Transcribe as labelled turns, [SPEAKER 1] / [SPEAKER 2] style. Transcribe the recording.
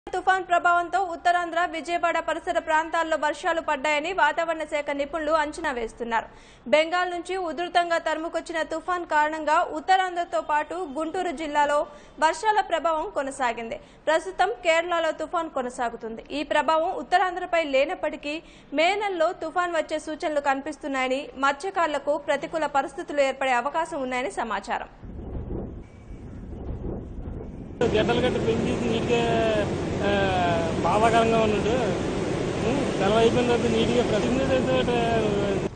[SPEAKER 1] తుఫాన్ ప్రభావంతో ఉత్తరాంధ్ర విజయవాడ పరిసర ప్రాంతాల్లో వర్షాలు పడ్డాయని వాతావరణ శాఖ నిపుణులు అంచనా వేస్తున్నారు బెంగాల్ నుంచి ఉధృతంగా తరుముకొచ్చిన తుఫాన్ కారణంగా ఉత్తరాంధ్రతో పాటు గుంటూరు జిల్లాలో వర్షాల ప్రభావం కొనసాగింది ప్రస్తుతం కేరళలో తుఫాన్ కొనసాగుతుంది ఈ ప్రభావం ఉత్తరాంధ్రపై లేనప్పటికీ మే నెలలో తుఫాన్ వచ్చే సూచనలు కనిపిస్తున్నాయని మత్స్యకారులకు ప్రతికూల పరిస్థితులు ఏర్పడే అవకాశం ఉన్నాయని సమాచారం
[SPEAKER 2] గడ్డలు గడ్డ పెంచి నీట్గా ఆ, బాధాకరంగా ఉన్నాడు తెల్ల అయిపోయిన తర్వాత నీట్గా ప్రతి